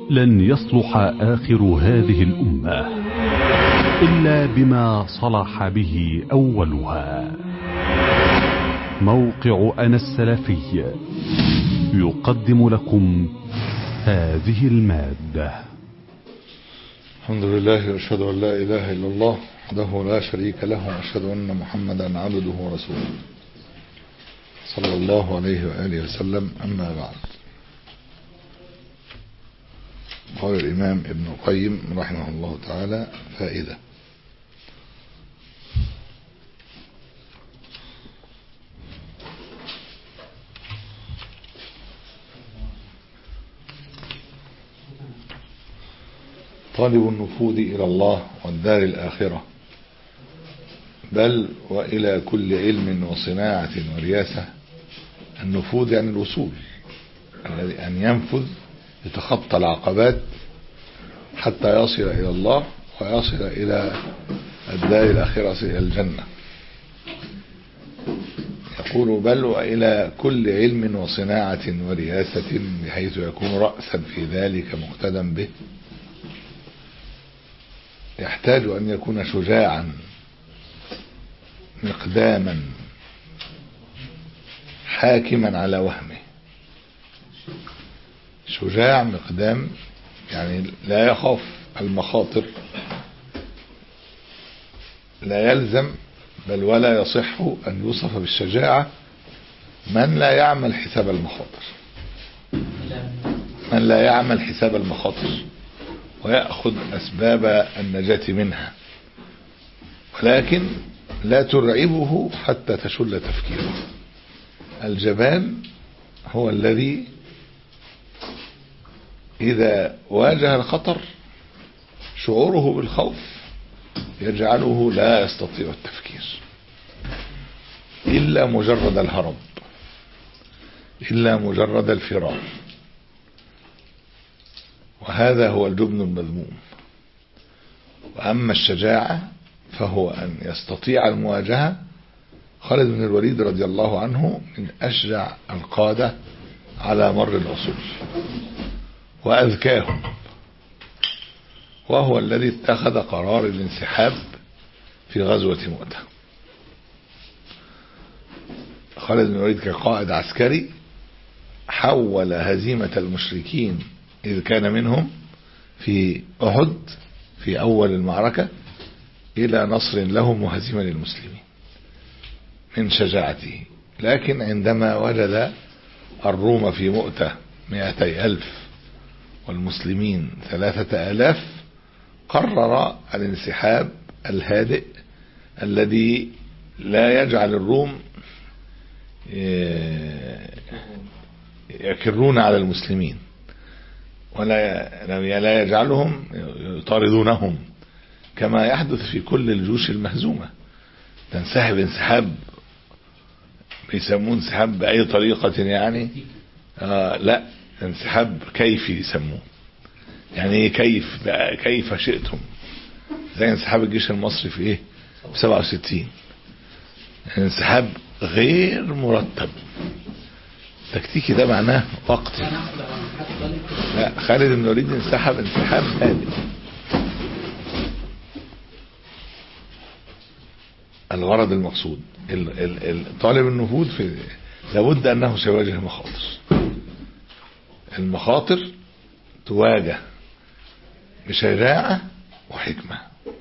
لن يصلح آخر هذه الأمة إلا بما صلح به أولها موقع أنا السلفي يقدم لكم هذه المادة الحمد لله واشهد ان لا اله الا الله وحده لا شريك له واشهد ان محمدا عبده ورسوله صلى الله عليه واله وسلم اما بعد قال الامام ابن القيم رحمه الله تعالى فائده طالب النفوذ إلى الله والدار الآخرة بل وإلى كل علم وصناعة ورياسة النفوذ يعني الوصول الذي أن ينفذ يتخطى العقبات حتى يصل إلى الله ويصل إلى الدار الآخرة إلى الجنة يقول بل وإلى كل علم وصناعة ورياسة بحيث يكون رأسا في ذلك مقتدا به يحتاج أن يكون شجاعا مقداما حاكما على وهمه شجاع مقدام يعني لا يخاف المخاطر لا يلزم بل ولا يصح أن يوصف بالشجاعة من لا يعمل حساب المخاطر من لا يعمل حساب المخاطر ويأخذ أسباب النجاة منها ولكن لا ترعبه حتى تشل تفكيره الجبان هو الذي إذا واجه الخطر شعوره بالخوف يجعله لا يستطيع التفكير إلا مجرد الهرب إلا مجرد الفرار وهذا هو الجبن المذموم وأما الشجاعة فهو أن يستطيع المواجهة خالد بن الوليد رضي الله عنه من أشجع القادة على مر العصور وأذكاهم وهو الذي اتخذ قرار الانسحاب في غزوة مؤتة خالد بن الوليد كقائد عسكري حول هزيمة المشركين إذ كان منهم في أحد في أول المعركة إلى نصر لهم وهزيمة للمسلمين من شجاعته لكن عندما وجد الروم في مؤتة مئتي ألف والمسلمين ثلاثة آلاف قرر الانسحاب الهادئ الذي لا يجعل الروم يكرون على المسلمين ولا لا يجعلهم يطاردونهم كما يحدث في كل الجيوش المهزومة تنسحب انسحاب بيسموه انسحاب بأي طريقة يعني آه لا انسحاب كيفي يسموه يعني كيف كيف شئتم زي انسحاب الجيش المصري في ايه في 67 انسحاب غير مرتب التكتيكي ده معناه وقتي لا خالد بن الوليد انسحب انسحاب هادئ الغرض المقصود طالب النفوذ في لابد انه سيواجه مخاطر المخاطر تواجه بشجاعة وحكمة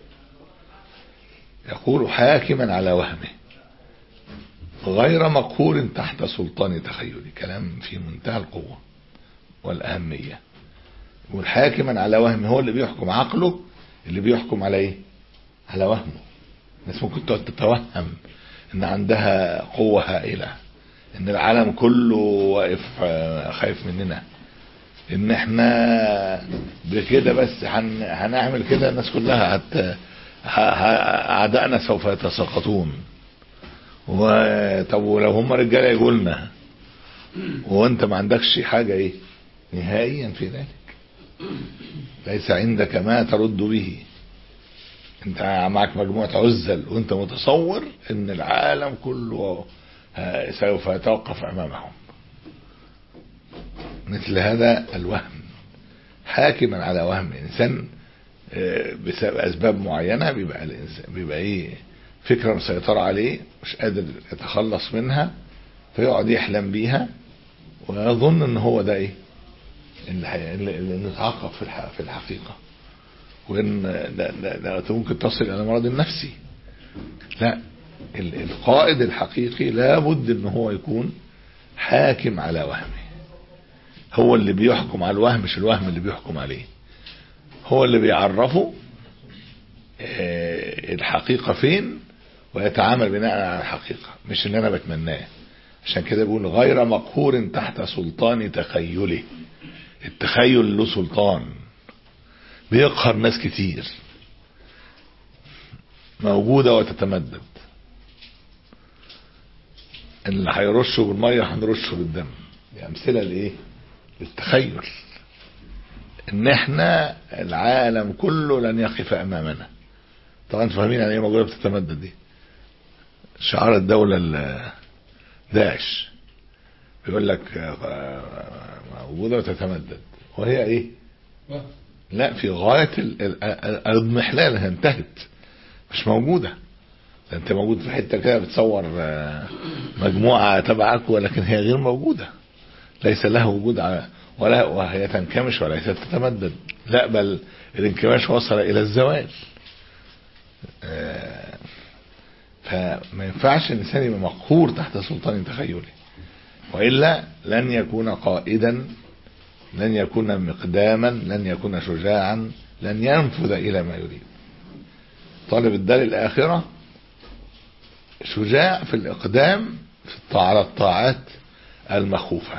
يقول حاكما على وهمه غير مقهور تحت سلطان تخيلي كلام في منتهى القوة والأهمية يقول حاكما على وهمه هو اللي بيحكم عقله اللي بيحكم على ايه على وهمه الناس ممكن تقعد تتوهم ان عندها قوة هائلة ان العالم كله واقف خايف مننا ان احنا بكده بس هن... هنعمل كده الناس كلها هت... اعدائنا سوف يتساقطون وطب ولو هم رجاله يقولنا وانت ما عندكش حاجه ايه نهائيا في ذلك ليس عندك ما ترد به انت معك مجموعة عزل وانت متصور ان العالم كله سوف يتوقف امامهم مثل هذا الوهم حاكما على وهم الانسان آه، بسبب اسباب معينه بيبقى الانسان بيبقى ايه فكره مسيطره عليه مش قادر يتخلص منها فيقعد يحلم بيها ويظن ان هو ده ايه اللي هي- اللي اللي نتعاقب في الح- في الحقيقه وان ده, ده, ده ممكن تصل الى مرض نفسي لا ال- القائد الحقيقي لابد ان هو يكون حاكم على وهمه هو اللي بيحكم على الوهم مش الوهم اللي بيحكم عليه هو اللي بيعرفه آه، الحقيقة فين ويتعامل بناء على الحقيقة مش اللي انا بتمناه عشان كده بيقول غير مقهور تحت سلطان تخيله التخيل له سلطان بيقهر ناس كتير موجودة وتتمدد اللي هيرشه بالمية هنرشه بالدم دي أمثلة لإيه؟ للتخيل إن إحنا العالم كله لن يقف أمامنا طبعا انتوا فاهمين يعني إيه موجودة بتتمدد دي شعار الدولة ال- داعش بيقول لك آه، موجودة وتتمدد وهي إيه؟ لا في غاية ال- ال- ال- الاضمحلال هي انتهت مش موجودة ده انت موجود في حتة كده بتصور آه، مجموعة تبعك ولكن هي غير موجودة ليس لها وجود على ولا وهي تنكمش وليست تتمدد لا بل الانكماش وصل الى الزوال آه، فما ينفعش الانسان يبقى مقهور تحت سلطان تخيلي والا لن يكون قائدا لن يكون مقداما لن يكون شجاعا لن ينفذ الى ما يريد طالب الدار الاخره شجاع في الاقدام في الطاعة على الطاعات المخوفه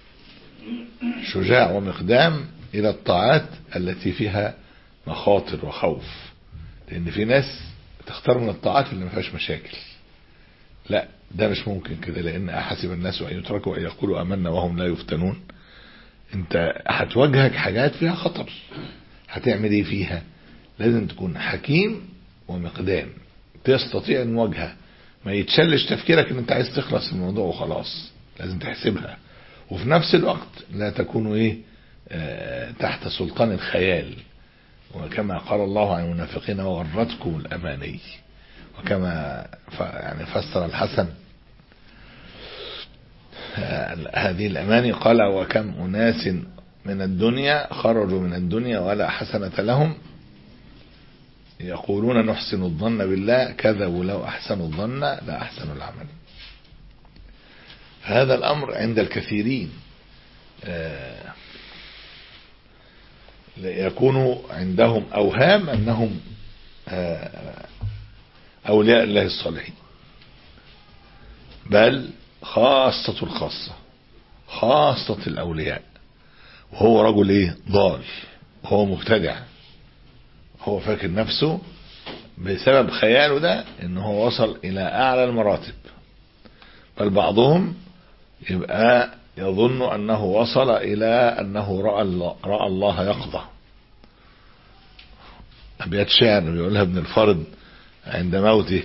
شجاع ومقدام الى الطاعات التي فيها مخاطر وخوف لان في ناس تختار من الطاعات اللي ما فيهاش مشاكل لا ده مش ممكن كده لان احسب الناس ان يتركوا ان يقولوا امنا وهم لا يفتنون انت هتواجهك حاجات فيها خطر هتعمل ايه فيها لازم تكون حكيم ومقدام تستطيع المواجهه ما يتشلش تفكيرك ان انت عايز تخلص من الموضوع وخلاص لازم تحسبها وفي نفس الوقت لا تكون ايه آه تحت سلطان الخيال وكما قال الله عن المنافقين وغرتكم الاماني وكما ف يعني فسر الحسن آه هذه الاماني قال وكم اناس من الدنيا خرجوا من الدنيا ولا حسنة لهم يقولون نحسن الظن بالله كذبوا لو احسنوا الظن لا احسنوا العمل هذا الامر عند الكثيرين آه يكون عندهم اوهام انهم آه اولياء الله الصالحين بل خاصة الخاصة خاصة الاولياء وهو رجل ايه ضال وهو مبتدع هو فاكر نفسه بسبب خياله ده ان هو وصل الى اعلى المراتب بل بعضهم يبقى يظن انه وصل الى انه راى الله, رأى الله يقظة ابيات شعر بيقولها ابن الفرد عند موته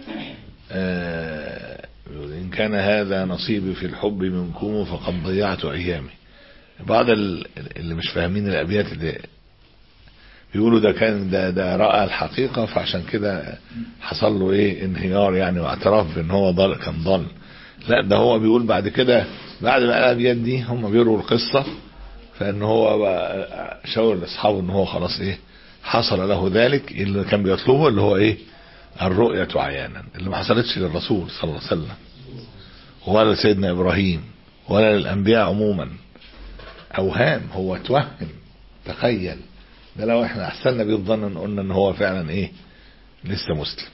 آه ان كان هذا نصيبي في الحب منكم فقد ضيعت ايامي بعض اللي مش فاهمين الابيات اللي بيقولوا ده كان ده ده راى الحقيقه فعشان كده حصل له ايه انهيار يعني واعتراف بان هو ضل كان ضل لا ده هو بيقول بعد كده بعد ما قال الابيات دي هم بيروا القصه فان هو بقى شاور لاصحابه ان هو خلاص ايه حصل له ذلك اللي كان بيطلبه اللي هو ايه الرؤية عيانا اللي ما حصلتش للرسول صلى الله عليه وسلم ولا لسيدنا ابراهيم ولا للانبياء عموما اوهام هو توهم تخيل ده لو احنا احسننا بيه الظن قلنا ان هو فعلا ايه لسه مسلم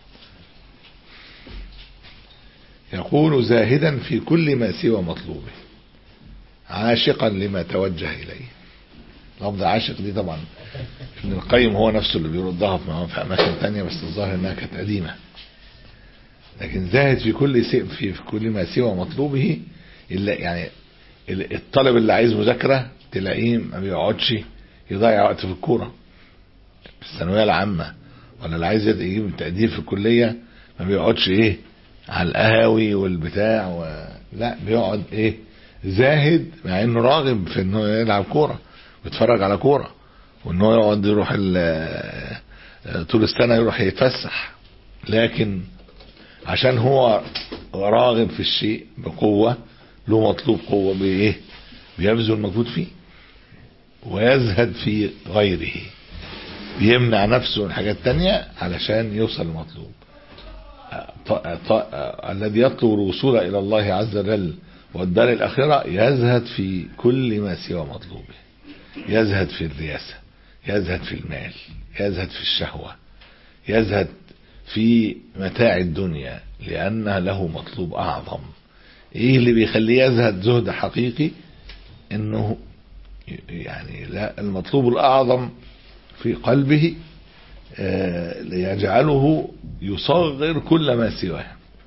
يقول زاهدا في كل ما سوى مطلوبه عاشقا لما توجه اليه لفظ عاشق دي طبعا ابن القيم هو نفسه اللي بيردها في اماكن تانية بس الظاهر انها كانت قديمه لكن زاهد في كل في, في كل ما سوى مطلوبه الا يعني الطالب اللي عايز مذاكره تلاقيه ما بيقعدش يضيع وقت في الكوره في الثانويه العامه ولا اللي عايز يجيب تقدير في الكليه ما بيقعدش ايه على القهاوي والبتاع و... لا بيقعد ايه زاهد مع انه راغب في انه يلعب كوره بيتفرج على كورة وان هو يقعد يروح ال- طول السنة يروح يتفسح لكن عشان هو راغب في الشيء بقوة له مطلوب قوة بإيه بيبذل مجهود فيه ويزهد في غيره بيمنع نفسه من حاجات تانية علشان يوصل للمطلوب ط- ط- الذي يطلب الوصول إلى الله عز وجل والدار الآخرة يزهد في كل ما سوى مطلوبه يزهد في الرياسة يزهد في المال يزهد في الشهوة يزهد في متاع الدنيا لأن له مطلوب أعظم إيه اللي بيخليه يزهد زهد حقيقي إنه يعني لا المطلوب الأعظم في قلبه آه، ليجعله يصغر كل ما سواه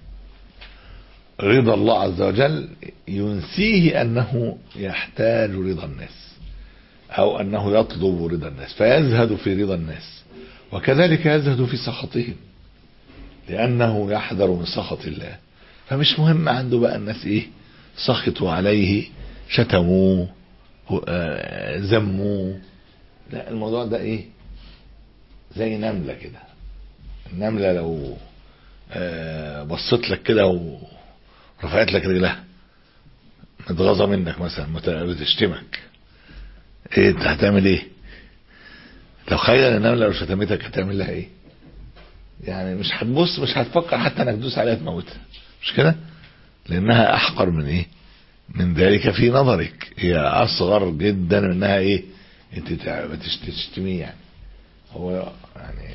رضا الله عز وجل ينسيه أنه يحتاج رضا الناس أو أنه يطلب رضا الناس فيزهد في رضا الناس وكذلك يزهد في سخطهم لأنه يحذر من سخط الله فمش مهم عنده بقى الناس إيه سخطوا عليه شتموه آه، ذموه لا الموضوع ده إيه زي نملة كده النملة لو آه، بصت لك كده ورفعت لك رجلها متغاظة منك مثلا مت- بتشتمك ايه انت هتعمل ايه لو خير النملة لو شتمتك هتعمل لها ايه يعني مش هتبص مش هتفكر حتى انك تدوس عليها تموتها مش كده لانها احقر من ايه من ذلك في نظرك هي اصغر جدا من انها ايه انت تع- بتشت- تشتميه يعني هو يعني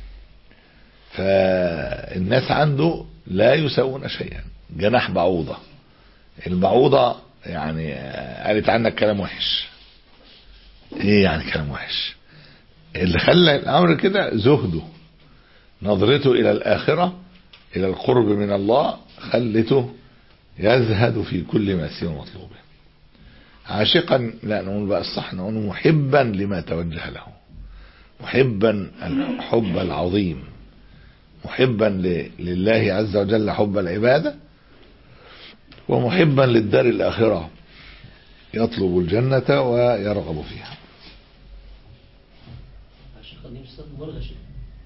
فالناس عنده لا يسوون شيئا جناح بعوضة البعوضة يعني آه، قالت عنك كلام وحش ايه يعني كلام وحش اللي خلى الامر كده زهده نظرته الى الاخرة الى القرب من الله خلته يزهد في كل ما سوى مطلوبه عاشقا لا نقول بقى الصح نقول محبا لما توجه له محبا الحب العظيم محبا ل- لله عز وجل حب العبادة ومحبا للدار الآخرة يطلب الجنة ويرغب فيها عشان خليني مش مبالغه شيء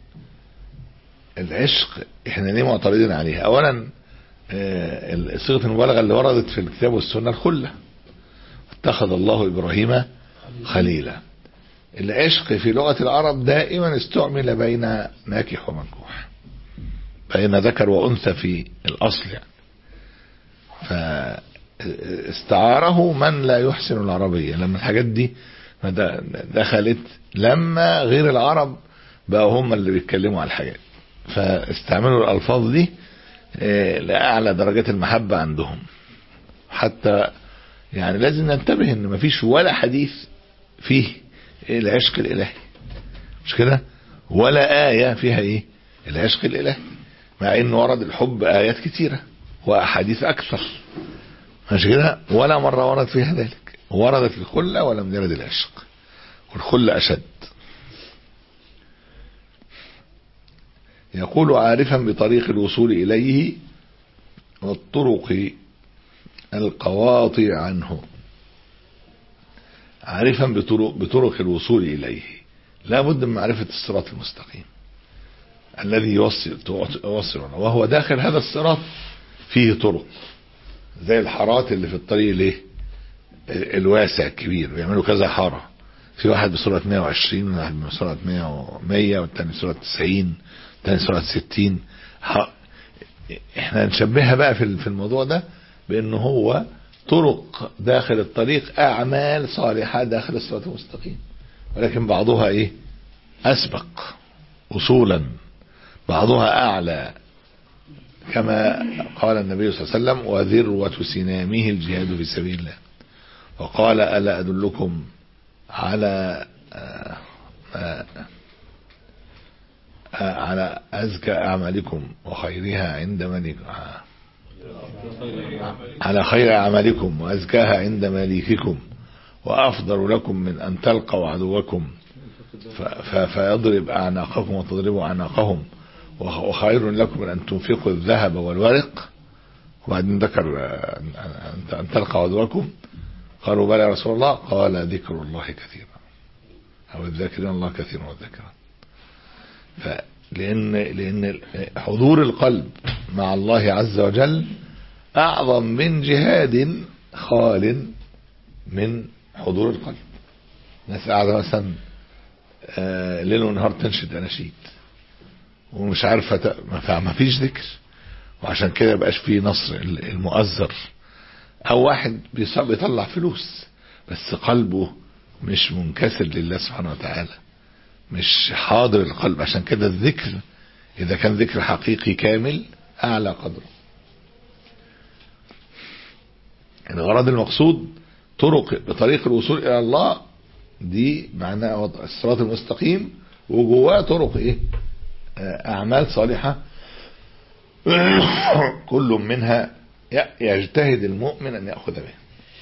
العشق احنا ليه معترضين عليها اولا آه، صيغه المبالغه اللي وردت في الكتاب والسنه الخله اتخذ الله ابراهيم خليلا العشق في لغه العرب دائما استعمل بين ناكح ومنكوح بين ذكر وانثى في الاصل يعني فاستعاره من لا يحسن العربيه لما الحاجات دي ما د- دخلت لما غير العرب بقوا هم اللي بيتكلموا على الحاجات فاستعملوا الألفاظ دي آه، لأعلى درجات المحبة عندهم حتى يعني لازم ننتبه ان مفيش ولا حديث فيه العشق الإلهي مش كده ولا آية فيها ايه العشق الإلهي مع ان ورد الحب آيات كتيرة وأحاديث أكثر مش كده ولا مرة ورد فيها ذلك وردت الخلة ولم يرد العشق والخلة أشد يقول عارفا بطريق الوصول إليه والطرق القواطع عنه عارفا بطرق, بطرق الوصول إليه لا بد من معرفة الصراط المستقيم الذي يوصل يوصلنا وهو داخل هذا الصراط فيه طرق زي الحارات اللي في الطريق الايه الواسع الكبير بيعملوا كذا حاره في واحد بسرعه 120 وواحد بسرعه 100 100 والتاني بسرعه 90 والتاني بسرعه 60 ح- احنا نشبهها بقى في في الموضوع ده بان هو طرق داخل الطريق اعمال صالحه داخل الصراط المستقيم ولكن بعضها ايه اسبق وصولا بعضها اعلى كما قال النبي صلى الله عليه وسلم وذروة سنامه الجهاد في سبيل الله وقال ألا أدلكم على آه، آه، آه، على أزكى أعمالكم وخيرها عند ملك آه، على خير أعمالكم وأزكاها عند مليككم وأفضل لكم من أن تلقوا عدوكم ف- ف- فيضرب أعناقكم وتضربوا أعناقهم وخ- وخير لكم من أن تنفقوا الذهب والورق وبعدين ذكر آه، أن- أن أن تلقوا عدوكم قالوا بلى يا رسول الله قال ذكر الله كثيرا أو الذاكرين الله كثيرا والذاكرات فلأن لأن حضور القلب مع الله عز وجل أعظم من جهاد خال من حضور القلب ناس قاعدة مثلا آه، ليل ونهار تنشد أناشيد ومش عارفة ت- ما ما فيش ذكر وعشان كده يبقاش فيه نصر المؤذر او واحد بيص- بيطلع فلوس بس قلبه مش منكسر لله سبحانه وتعالى مش حاضر القلب عشان كده الذكر اذا كان ذكر حقيقي كامل اعلى قدره الغرض المقصود طرق بطريق الوصول الى الله دي معناها وضع الصراط المستقيم وجواه طرق ايه آه، اعمال صالحه كل منها ي- يجتهد المؤمن ان ياخذ به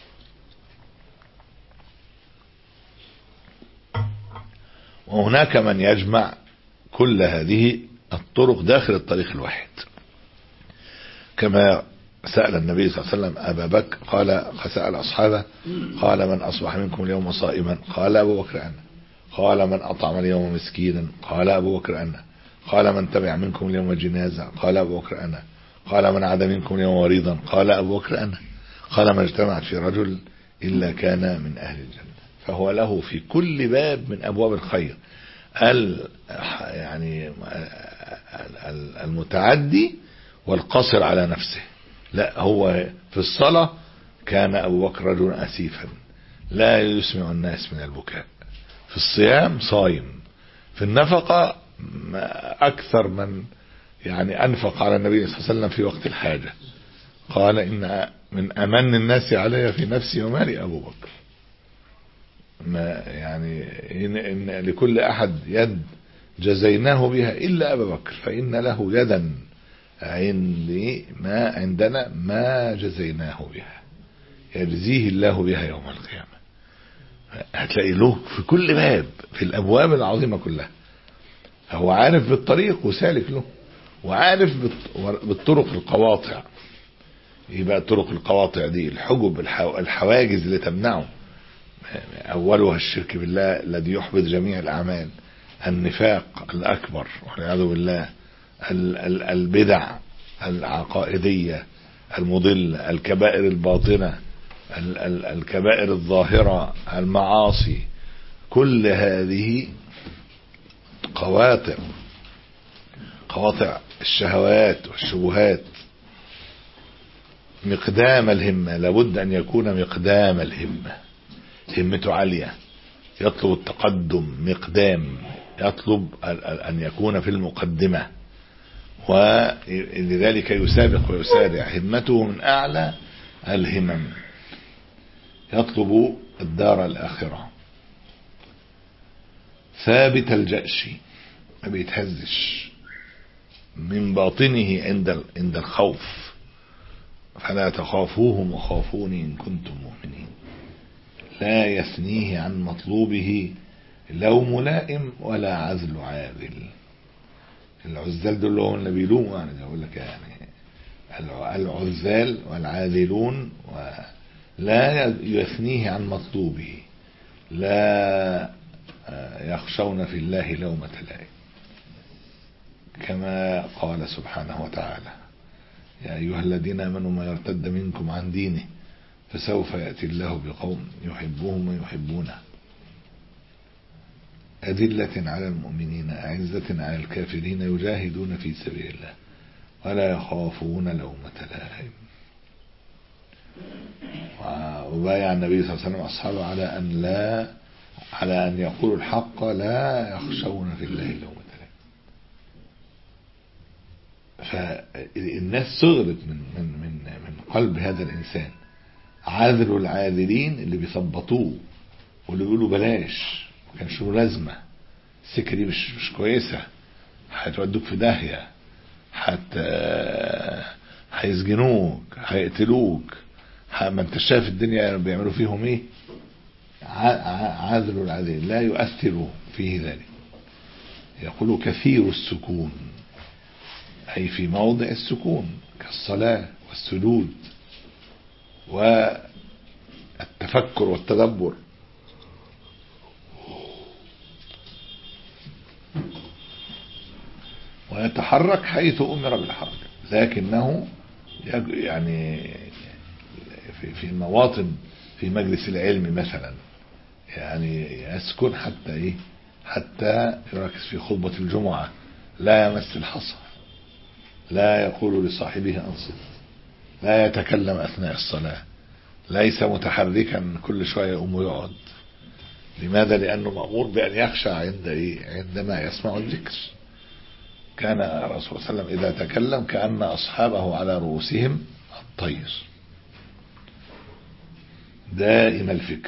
وهناك من يجمع كل هذه الطرق داخل الطريق الواحد كما سأل النبي صلى الله عليه وسلم أبا بكر قال سأل أصحابه قال من أصبح منكم اليوم صائما قال أبو بكر أنا قال من أطعم اليوم مسكينا قال أبو بكر أنا قال من تبع منكم اليوم جنازة قال أبو بكر أنا قال من عاد منكم اليوم مريضا قال أبو بكر أنا قال ما اجتمعت في رجل إلا كان من أهل الجنة فهو له في كل باب من أبواب الخير ال يعني ال- المتعدي والقصر على نفسه لا هو في الصلاة كان أبو بكر رجلا أسيفا لا يسمع الناس من البكاء في الصيام صايم في النفقة ما أكثر من يعني أنفق على النبي صلى الله عليه وسلم في وقت الحاجة قال إن من أمن الناس علي في نفسي ومالي أبو بكر ما يعني إن, إن لكل أحد يد جزيناه بها إلا أبا بكر فإن له يدا عندي ما عندنا ما جزيناه بها يجزيه الله بها يوم القيامة هتلاقي له في كل باب في الأبواب العظيمة كلها هو عارف بالطريق وسالك له وعارف بالط- بالطرق القواطع يبقى طرق القواطع دي الحجب الحو- الحواجز اللي تمنعه أولها الشرك بالله الذي يحبط جميع الأعمال النفاق الأكبر والعياذ بالله ال- ال- البدع العقائدية المضلة الكبائر الباطنة ال- ال- الكبائر الظاهرة المعاصي كل هذه قواطع قواطع الشهوات والشبهات مقدام الهمة لابد أن يكون مقدام الهمة همته عالية يطلب التقدم مقدام يطلب ال- ال- أن يكون في المقدمة ولذلك يسابق ويسارع همته من أعلى الهمم يطلب الدار الآخرة ثابت الجأش ما بيتهزش من باطنه عند ال- عند الخوف فلا تخافوهم وخافوني إن كنتم مؤمنين لا يثنيه عن مطلوبه لوم لائم ولا عزل عاذل العزال دول اللي هم اللي بيلوموا يعني يقول لك يعني الع- العزال والعاذلون لا يثنيه عن مطلوبه لا آه، يخشون في الله لومة لائم كما قال سبحانه وتعالى يا أيها الذين آمنوا ما يرتد منكم عن دينه فسوف يأتي الله بقوم يحبهم ويحبونه أذلة على المؤمنين أعزة على الكافرين يجاهدون في سبيل الله ولا يخافون لومة لائم وبايع النبي صلى الله عليه وسلم أصحابه على أن لا على أن يقولوا الحق لا يخشون في الله لومة لائم فالناس صغرت من من من من قلب هذا الإنسان عاذل العاذلين اللي بيثبطوه واللي بيقولوا بلاش ما كانش له لازمه السكه دي مش مش كويسه هتودوك في داهيه هت هيسجنوك هيقتلوك ه- ما انت شايف الدنيا بيعملوا فيهم ايه ع- ع- عاذل العاذلين لا يؤثر فيه ذلك يقول كثير السكون أي في موضع السكون كالصلاة والسجود والتفكر التفكر والتدبر ويتحرك حيث أمر بالحركة لكنه يج- يعني في في مواطن في مجلس العلم مثلا يعني يسكن حتى ايه حتى يركز في خطبة الجمعة لا يمس الحصى لا يقول لصاحبه انصت لا يتكلم اثناء الصلاة ليس متحركا كل شوية يقوم ويقعد لماذا لانه مأمور بان يخشع عند ايه عندما يسمع الذكر كان الرسول صلى الله عليه وسلم اذا تكلم كأن اصحابه على رؤوسهم الطير دائم الفكر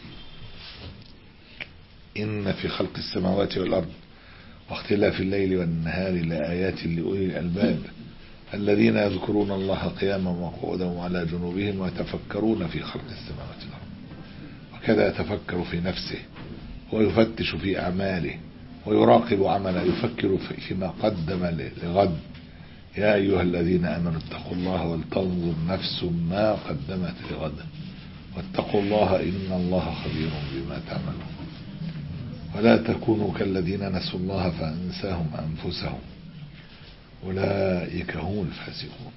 إن في خلق السماوات والأرض واختلاف الليل والنهار لآيات لأولي الألباب الذين يذكرون الله قياما وقعودا وعلى جنوبهم ويتفكرون في خلق السماوات والأرض وكذا يتفكر في نفسه ويفتش في أعماله ويراقب عمله يفكر في- فيما قدم ل- لغد يا أيها الذين آمنوا اتقوا الله ولتنظر نفس ما قدمت لغد واتقوا الله إن الله خبير بما تعملون ولا تكونوا كالذين نسوا الله فأنساهم أنفسهم أولئك هم الفاسقون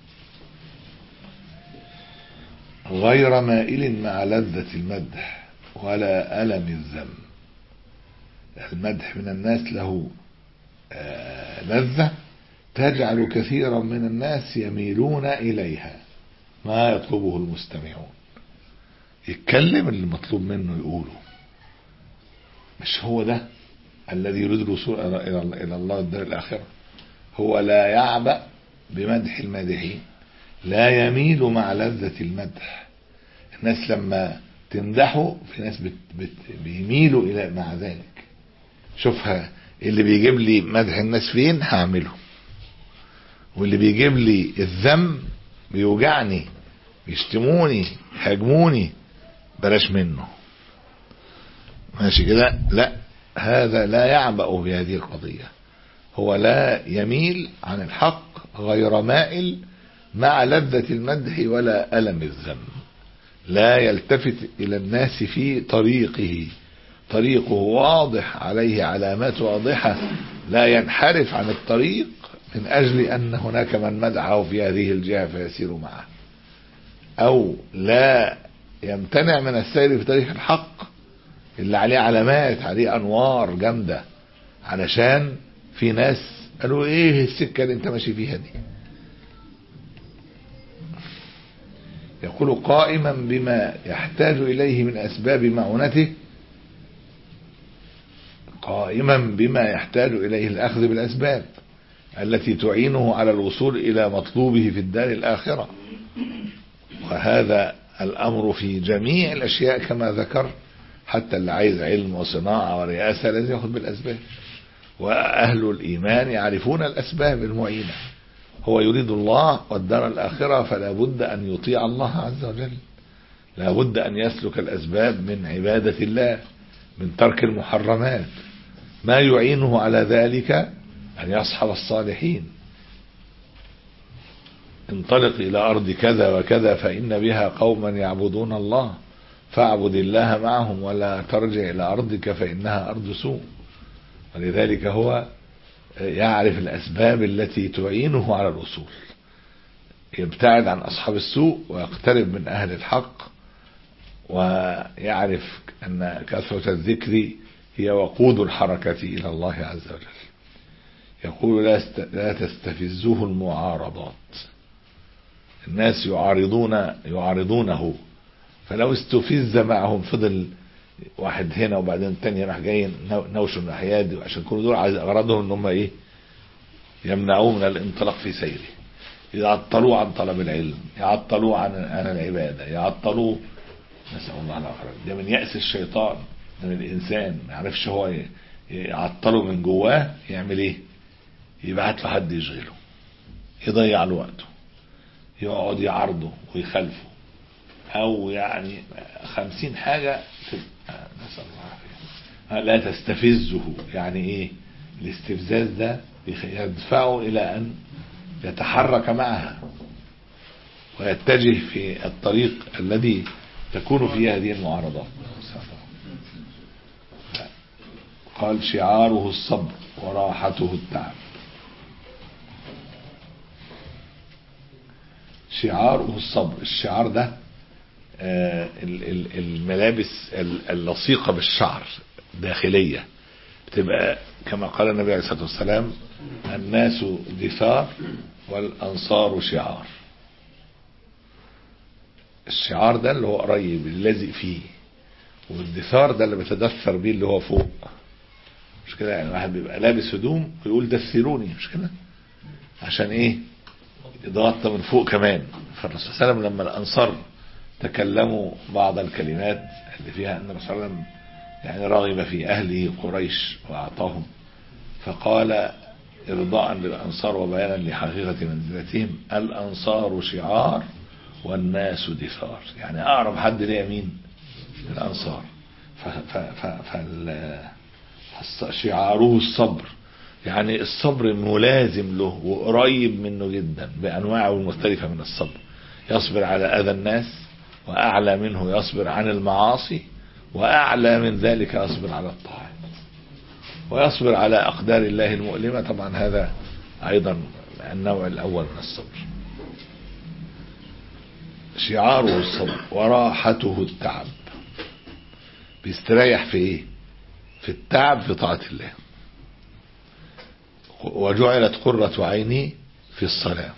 غير مائل مع لذة المدح ولا ألم الذم المدح من الناس له آه، لذة تجعل كثيرا من الناس يميلون إليها ما يطلبه المستمعون يتكلم اللي مطلوب منه يقوله مش هو ده الذي يريد الوصول إلى- إلى إلى الله الدار الآخرة هو لا يعبأ بمدح المادحين لا يميل مع لذة المدح الناس لما تمدحه في ناس بت بت بيميلوا إلى مع ذلك شوفها اللي بيجيب لي مدح الناس فين هعمله واللي بيجيب لي الذم بيوجعني بيشتموني يهاجموني بلاش منه ماشي كده لا هذا لا يعبأ بهذه القضية هو لا يميل عن الحق غير مائل مع لذة المدح ولا ألم الذم لا يلتفت إلى الناس في طريقه طريقه واضح عليه علامات واضحة لا ينحرف عن الطريق من أجل أن هناك من مدحه في هذه الجهة فيسير معه أو لا يمتنع من السير في طريق الحق اللي عليه علامات عليه أنوار جامدة علشان في ناس قالوا ايه السكة اللي انت ماشي فيها دي يقول قائما بما يحتاج إليه من أسباب معونته قائما بما يحتاج إليه الأخذ بالأسباب التي تعينه على الوصول إلى مطلوبه في الدار الآخرة وهذا الأمر في جميع الأشياء كما ذكر حتى اللي عايز علم وصناعة ورئاسة لازم ياخد بالأسباب وأهل الإيمان يعرفون الأسباب المعينة هو يريد الله والدار الآخرة فلا بد أن يطيع الله عز وجل لا بد أن يسلك الأسباب من عبادة الله من ترك المحرمات ما يعينه على ذلك أن يصحب الصالحين انطلق إلى أرض كذا وكذا فإن بها قوما يعبدون الله فاعبد الله معهم ولا ترجع إلى أرضك فإنها أرض سوء ولذلك هو يعرف الأسباب التي تعينه على الوصول يبتعد عن أصحاب السوء ويقترب من أهل الحق ويعرف أن كثرة الذكر هي وقود الحركة إلى الله عز وجل يقول لا, است... لا تستفزوه المعارضات الناس يعارضون يعارضونه فلو استفز معهم فضل واحد هنا وبعدين التاني راح جاي نوشوا الناحيه دي عشان كل دول عايز اغراضهم ان هم ايه يمنعوه من الانطلاق في سيره يعطلوه عن طلب العلم يعطلوه عن عن العباده يعطلوه نسال الله العافيه ده من ياس الشيطان ده من الانسان ما يعرفش هو يعطله من جواه يعمل ايه يبعت له حد يشغله يضيع له وقته يقعد يعارضه ويخالفه او يعني خمسين حاجة نسأل الله العافية لا تستفزه يعني ايه الاستفزاز ده يدفعه الى ان يتحرك معها ويتجه في الطريق الذي تكون في هذه المعارضات قال شعاره الصبر وراحته التعب شعاره الصبر الشعار ده آه، ال- ال- الملابس ال- اللصيقة بالشعر داخلية بتبقى كما قال النبي عليه الصلاة والسلام الناس دثار والأنصار شعار الشعار ده اللي هو قريب اللازق فيه والدثار ده اللي بتدثر بيه اللي هو فوق مش كده يعني واحد بيبقى لابس هدوم ويقول دثروني مش كده عشان ايه يتغطى من فوق كمان فالرسول صلى الله عليه وسلم لما الانصار تكلموا بعض الكلمات اللي فيها ان الرسول صلى الله عليه وسلم يعني رغب في اهله قريش واعطاهم فقال ارضاء للانصار وبيانا لحقيقه منزلتهم الانصار شعار والناس دثار يعني اقرب حد ليا مين الانصار ف- ف- ف- فال فالص- شعاره الصبر يعني الصبر ملازم له وقريب منه جدا بانواعه المختلفه من الصبر يصبر على اذى الناس واعلى منه يصبر عن المعاصي واعلى من ذلك يصبر على الطاعات ويصبر على اقدار الله المؤلمه طبعا هذا ايضا النوع الاول من الصبر شعاره الصبر وراحته التعب بيستريح في ايه في التعب في طاعة الله وجعلت قرة عيني في الصلاة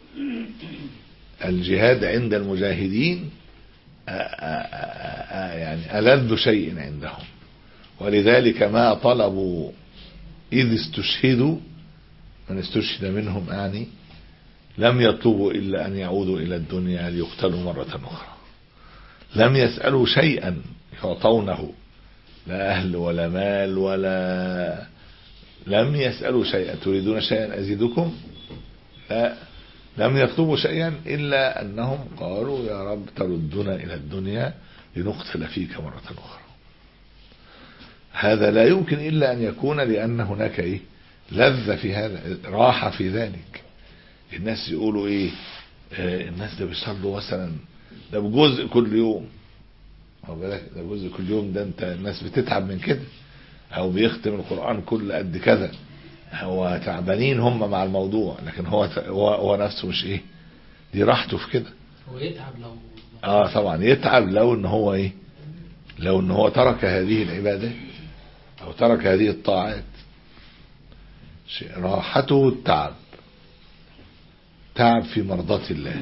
الجهاد عند المجاهدين آ- آ- آ- آ- يعني ألذ شيء عندهم ولذلك ما طلبوا إذ استشهدوا من استشهد منهم يعني لم يطلبوا إلا أن يعودوا إلى الدنيا ليقتلوا مرة أخرى لم يسألوا شيئا يعطونه لا أهل ولا مال ولا لم يسألوا شيئا تريدون شيئا أزيدكم لا لم يطلبوا شيئا إلا أنهم قالوا يا رب تردنا إلى الدنيا لنقتل فيك مرة أخرى هذا لا يمكن إلا أن يكون لأن هناك إيه لذة في هذا راحة في ذلك الناس يقولوا إيه آه الناس ده بيصلوا مثلا ده بجزء كل يوم هو بالك ده جزء كل يوم ده انت الناس بتتعب من كده او بيختم القرآن كل قد كذا هو تعبانين هم مع الموضوع لكن هو هو, هو نفسه مش ايه دي راحته في كده هو يتعب لو اه طبعا يتعب لو ان هو ايه لو ان هو ترك هذه العبادات او ترك هذه الطاعات شيء- راحته التعب تعب في مرضاة الله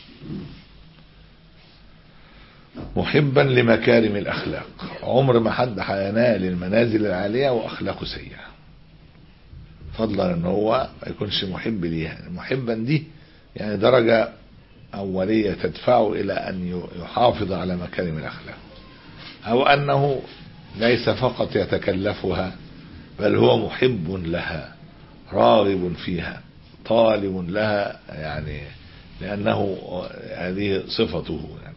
محبا لمكارم الاخلاق عمر ما حد هينال المنازل العاليه واخلاقه سيئه فضلا ان هو ما يكونش محب ليها محبا دي يعني درجه اوليه تدفعه الى ان يحافظ على مكارم الاخلاق او انه ليس فقط يتكلفها بل هو محب لها راغب فيها طالب لها يعني لانه هذه صفته يعني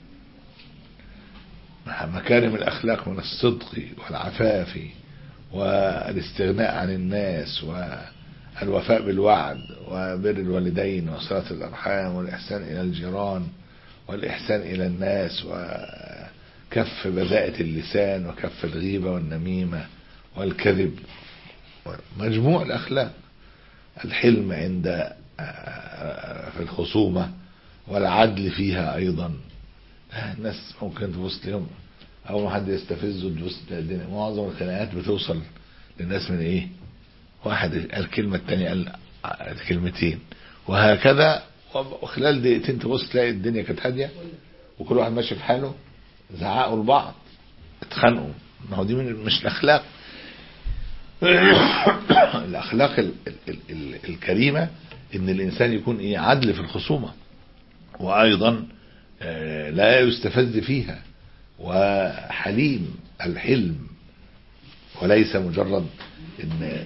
مكارم الأخلاق من الصدق والعفاف والاستغناء عن الناس والوفاء بالوعد وبر الوالدين وصلة الأرحام والإحسان إلى الجيران والإحسان إلى الناس وكف بذاءة اللسان وكف الغيبة والنميمة والكذب مجموع الأخلاق الحلم عند في الخصومة والعدل فيها أيضا الناس ممكن تبص لهم اول ما حد يستفزه تبص تلاقي الدنيا معظم الخناقات بتوصل للناس من ايه واحد قال كلمه الثاني قال كلمتين وهكذا وخلال دقيقتين تبص تلاقي الدنيا كانت هاديه وكل واحد ماشي في حاله زعقوا لبعض اتخانقوا ما هو دي من مش الاخلاق الاخلاق ال ال ال الكريمه ان الانسان يكون ايه عدل في الخصومه وايضا لا يستفز فيها وحليم الحلم وليس مجرد ان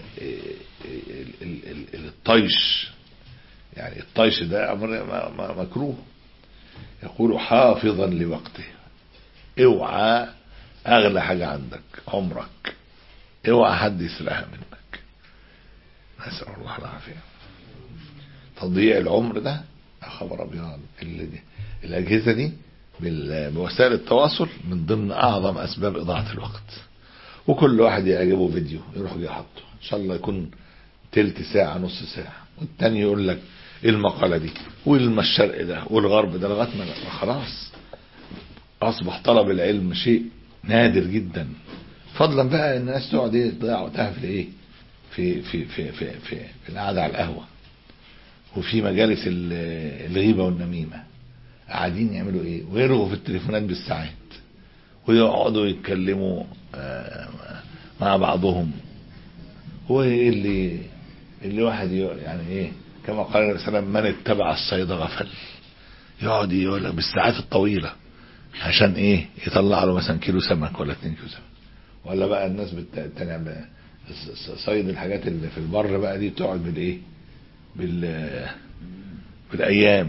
الطيش يعني الطيش ده امر مكروه يقول حافظا لوقته اوعى اغلى حاجة عندك عمرك اوعى حد يسرقها منك نسأل الله العافية تضييع العمر ده خبر ابيض اللي دي الاجهزه دي بال- بوسائل التواصل من ضمن اعظم اسباب اضاعه الوقت وكل واحد يعجبه فيديو يروح جاي حاطه ان شاء الله يكون تلت ساعه نص ساعه والتاني يقول لك ايه المقاله دي والما الشرق ده والغرب ده لغايه ما ما خلاص اصبح طلب العلم شيء نادر جدا فضلا بقى ان الناس تقعد ايه تضيع وقتها في الايه في في في في في, في القعده على القهوه وفي مجالس ال- الغيبه والنميمه قاعدين يعملوا ايه ويرغوا في التليفونات بالساعات ويقعدوا يتكلموا آه، مع بعضهم هو ايه اللي اللي واحد ي- يعني ايه كما قال النبي صلى الله عليه وسلم من اتبع الصيد غفل يقعد يقول لك بالساعات الطويله عشان ايه يطلع له مثلا كيلو سمك ولا اتنين كيلو سمك ولا بقى الناس بت- التانية بقى ص- ص- صيد الحاجات اللي في البر بقى دي بتقعد بالايه بال بالايام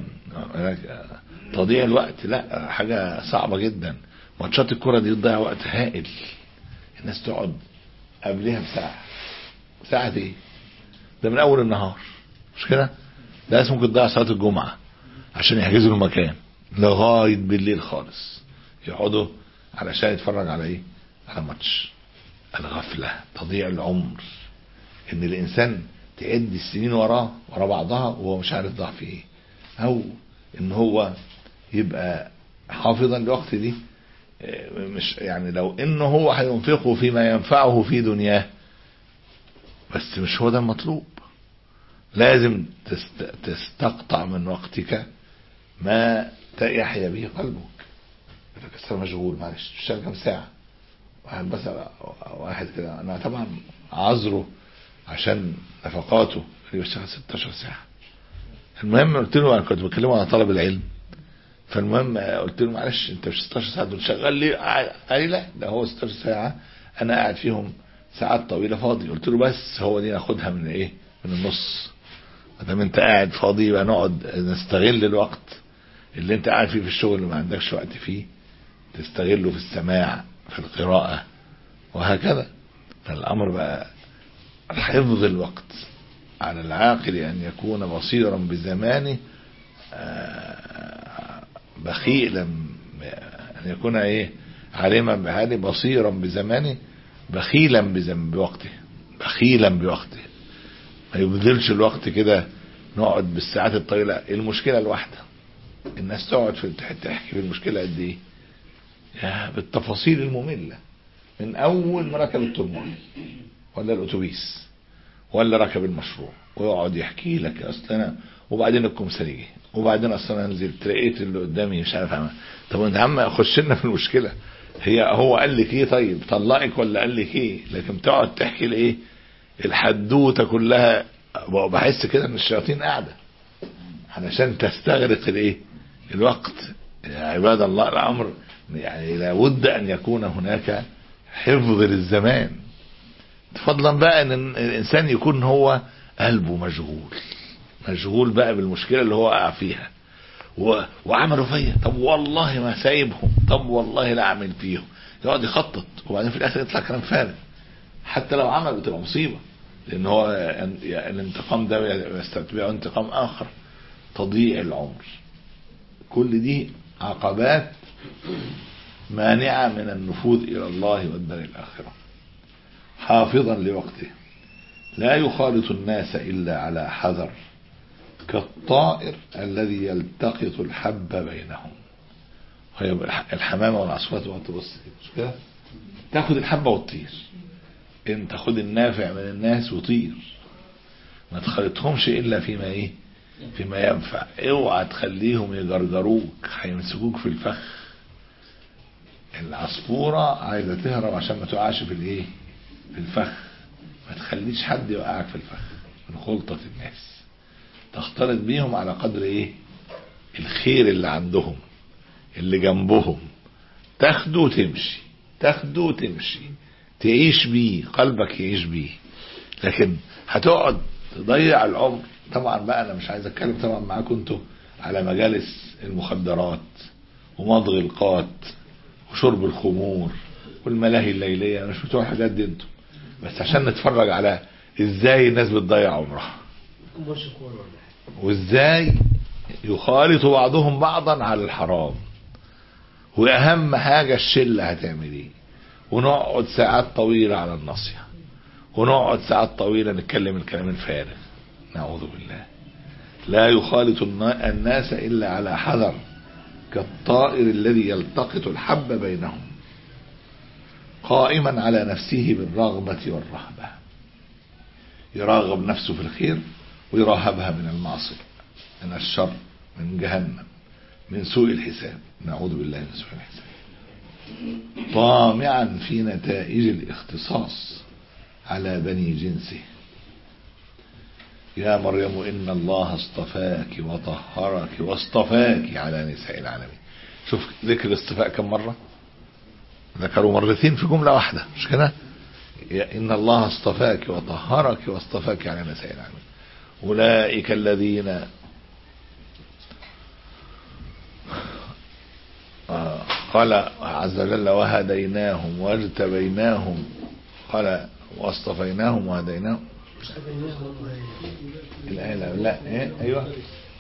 تضييع الوقت لا حاجه صعبه جدا ماتشات الكره دي تضيع وقت هائل الناس تقعد قبلها بساعه ساعه ايه ده من اول النهار مش كده ده ناس ممكن تضيع صلاه الجمعه عشان يحجزوا له مكان لغايه بالليل خالص يقعدوا علشان يتفرج على ايه على ماتش الغفله تضييع العمر ان الانسان تعد السنين وراه ورا بعضها وهو مش عارف ضعف ايه او ان هو يبقى حافظا لوقت دي آه، مش يعني لو انه هو هينفقه فيما ينفعه في دنياه بس مش هو ده المطلوب لازم تست تستقطع من وقتك ما ت- يحيا به قلبك يقول لك أصل أنا مشغول معلش تشتغل كام ساعه واحد بس واحد كده انا طبعا عذره عشان نفقاته اللي بيشتغل 16 ساعه المهم قلت له انا كنت بكلمه عن طلب العلم فالمهم قلت له معلش انت مش 16 ساعه دول شغال ليه؟ قال لي لا ده هو 16 ساعه انا قاعد فيهم ساعات طويله فاضي قلت له بس هو دي ناخدها من ايه؟ من النص ما دام انت قاعد فاضي يبقى نقعد نستغل الوقت اللي انت قاعد فيه في الشغل اللي ما عندكش وقت فيه تستغله في السماع في القراءة وهكذا فالأمر بقى حفظ الوقت على العاقل أن يكون بصيرا بزمانه آه، بخيلا أن يكون إيه عالما بحاله بصيرا بزمانه بخيلا بزم بوقته بخيلا بوقته ما يبذلش الوقت كده نقعد بالساعات الطويلة المشكلة الواحدة الناس تقعد في تحكي في المشكلة قد ايه يا بالتفاصيل المملة من اول ما ركب الترماي ولا الاتوبيس ولا ركب المشروع ويقعد يحكي لك اصل انا وبعدين الكمثري جه وبعدين اصل انا نزلت لقيت اللي قدامي مش عارف اعمل طب انت يا عم خش لنا في المشكله هي هو قال لك ايه طيب طلقك ولا قال لك ايه لكن تقعد تحكي لايه الحدوته كلها بحس كده ان الشياطين قاعده علشان تستغرق الايه الوقت يا عباد الله الامر يعني لابد ان يكون هناك حفظ للزمان فضلا بقى ان الانسان يكون هو قلبه مشغول مشغول بقى بالمشكله اللي هو وقع فيها و... وعملوا فيا طب والله ما سايبهم طب والله لا اعمل فيهم يقعد يخطط وبعدين في الاخر يطلع كلام فارغ حتى لو عمل بتبقى مصيبه لان هو الانتقام ده يستتبعه انتقام اخر تضييع العمر كل دي عقبات مانعة من النفوذ إلى الله والدار الآخرة حافظا لوقته لا يخالط الناس إلا على حذر كالطائر الذي يلتقط الحب بينهم هي الحمامة والعصفورة تقعد تبص مش كده تاخد الحبة وتطير انت خد النافع من الناس وطير ما تخالطهمش إلا فيما ايه فيما ينفع اوعى تخليهم يجرجروك هيمسكوك في الفخ العصفورة عايزة تهرب عشان ما تقعش في الايه في الفخ ما تخليش حد يوقعك في الفخ من خلطة الناس تختلط بيهم على قدر ايه الخير اللي عندهم اللي جنبهم تاخده وتمشي تاخده وتمشي تعيش بيه قلبك يعيش بيه لكن هتقعد تضيع العمر طبعا بقى انا مش عايز اتكلم طبعا معاكم انتوا على مجالس المخدرات ومضغ القات وشرب الخمور والملاهي الليلية مش بتوع الحاجات دي انتوا بس عشان نتفرج على ازاي الناس بتضيع عمرها وازاي يخالط بعضهم بعضا على الحرام واهم حاجة الشلة هتعمل ايه ونقعد ساعات طويلة على النصيحة ونقعد ساعات طويلة نتكلم الكلام الفارغ نعوذ بالله لا يخالط النا- الناس إلا على حذر كالطائر الذي يلتقط الحب بينهم قائما على نفسه بالرغبة والرهبة يراغب نفسه في الخير ويراهبها من المعصية من الشر من جهنم من سوء الحساب نعوذ بالله من سوء الحساب طامعا في نتائج الاختصاص على بني جنسه يا مريم إن الله اصطفاك وطهرك واصطفاك على نساء العالمين شوف ذكر الاصطفاء كم مرة ذكروا مرتين في جملة واحدة مش كده يا إن الله اصطفاك وطهرك واصطفاك على نساء العالمين أولئك الذين آه، قال عز وجل وهديناهم واجتبيناهم قال واصطفيناهم وهديناهم الآية لا, لا إيه؟ أيوة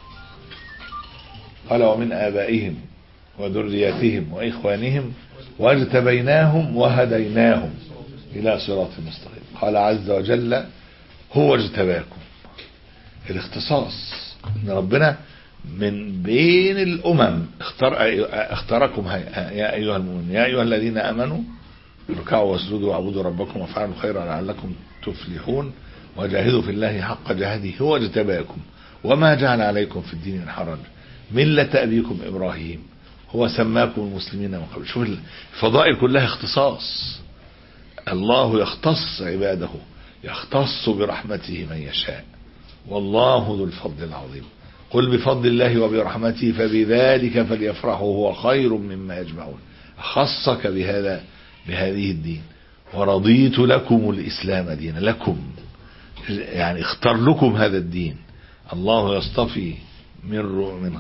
قال ومن آبائهم وذرياتهم وإخوانهم واجتبيناهم وهديناهم إلى صراط مستقيم قال عز وجل هو اجتباكم الاختصاص ان ربنا من بين الامم اختار اختاركم هي- يا ايها المؤمنون يا ايها الذين امنوا اركعوا واسجدوا واعبدوا ربكم وافعلوا الخير لعلكم تفلحون وجاهدوا في الله حق جهاده هو اجتباكم وما جعل عليكم في الدين من حرج ملة أبيكم إبراهيم هو سماكم المسلمين من قبل شوف الفضائل كلها اختصاص الله يختص عباده يختص برحمته من يشاء والله ذو الفضل العظيم قل بفضل الله وبرحمته فبذلك فليفرحوا هو خير مما يجمعون خصك بهذا بهذه الدين ورضيت لكم الإسلام دينا لكم يعني اختار لكم هذا الدين الله يصطفي من رو- من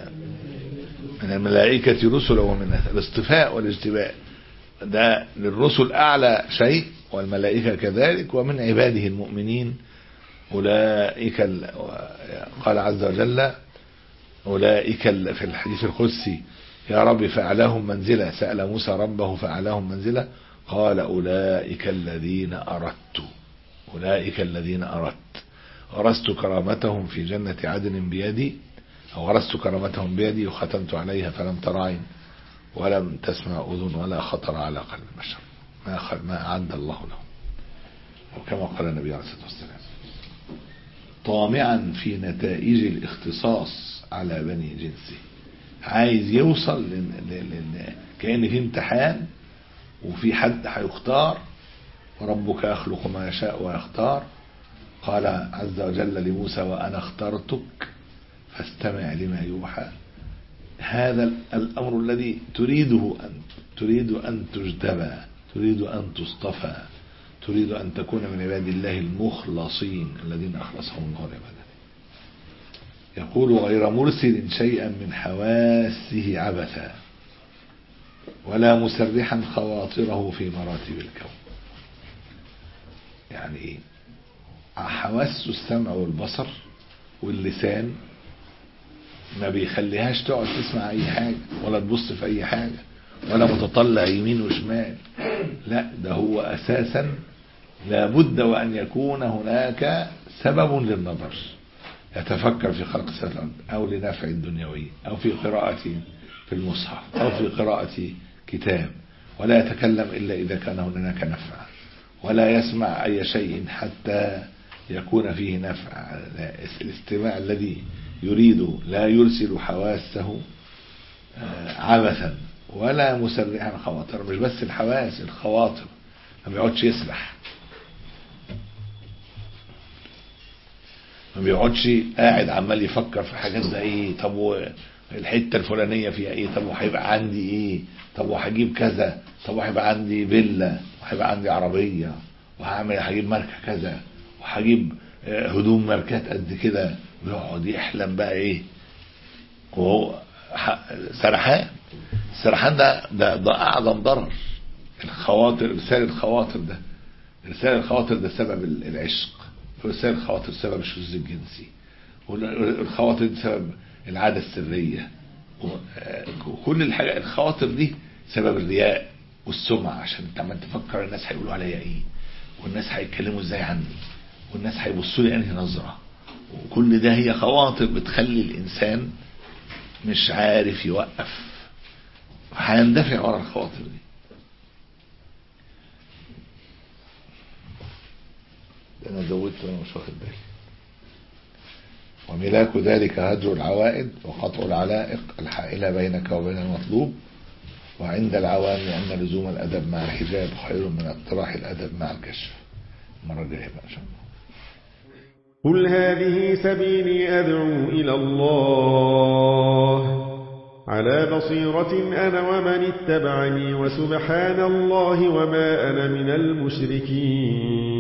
من الملائكة رسلا ومن الاصطفاء والاجتباء ده للرسل أعلى شيء والملائكة كذلك ومن عباده المؤمنين أولئك ال- قال عز وجل أولئك ال- في الحديث القدسي يا رب فأعلاهم منزلة سأل موسى ربه فأعلاهم منزلة قال أولئك الذين أردت أولئك الذين أردت غرست كرامتهم في جنة عدن بيدي أو غرست كرامتهم بيدي وختمت عليها فلم تر عين ولم تسمع أذن ولا خطر على قلب بشر ما خ- ما أعد الله لهم وكما قال النبي عليه الصلاة والسلام طامعا في نتائج الاختصاص على بني جنسه عايز يوصل لن... لن... لن... كأن في امتحان وفي حد هيختار وربك يخلق ما يشاء ويختار قال عز وجل لموسى وأنا اخترتك فاستمع لما يوحى هذا الأمر الذي تريده أن تريد أن تجتبى تريد أن تصطفى تريد أن تكون من عباد الله المخلصين الذين أخلصهم الله لعباده يقول غير مرسل شيئا من حواسه عبثا ولا مسرحا خواطره في مراتب الكون يعني ايه حواس السمع والبصر واللسان ما بيخليهاش تقعد تسمع اي حاجة ولا تبص في اي حاجة ولا متطلع يمين وشمال لا ده هو اساسا لابد وان يكون هناك سبب للنظر يتفكر في خلق السماوات او لنفع دنيوي او في قراءة في المصحف او في قراءة كتاب ولا يتكلم الا اذا كان هناك نفع ولا يسمع اي شيء حتى يكون فيه نفع الاستماع الذي يريد لا يرسل حواسه عبثا ولا مسرحا خواطر مش بس الحواس الخواطر ما بيقعدش يسرح ما بيقعدش قاعد عمال يفكر في حاجات زي ايه طب الحته الفلانيه فيها ايه طب وهيبقى عندي ايه طب وهجيب كذا طب وهيبقى عندي فيلا وهيبقى عندي عربيه وهعمل هجيب ماركه كذا وهجيب هدوم ماركات قد كده ويقعد يحلم بقى ايه وهو سرحان السرحان ده ده ده اعظم ضرر الخواطر ارسال الخواطر ده ارسال الخواطر ده سبب العشق وارسال الخواطر سبب الشذوذ الجنسي والخواطر دي سبب العاده السريه وكل الحاجات الخواطر دي سبب الرياء والسمعة عشان انت عمال تفكر الناس هيقولوا عليا ايه والناس هيتكلموا ازاي عني والناس هيبصوا لي انهي نظرة وكل ده هي خواطر بتخلي الانسان مش عارف يوقف هيندفع ورا الخواطر دي ده انا زودت وانا مش واخد بالي وملاك ذلك هجر العوائد وقطع العلائق الحائلة بينك وبين المطلوب وعند العوام أن لزوم الأدب مع الحجاب خير من اقتراح الأدب مع الكشف المرة الجاية بقى إن شاء الله قل هذه سبيلي أدعو إلى الله على بصيرة أنا ومن اتبعني وسبحان الله وما أنا من المشركين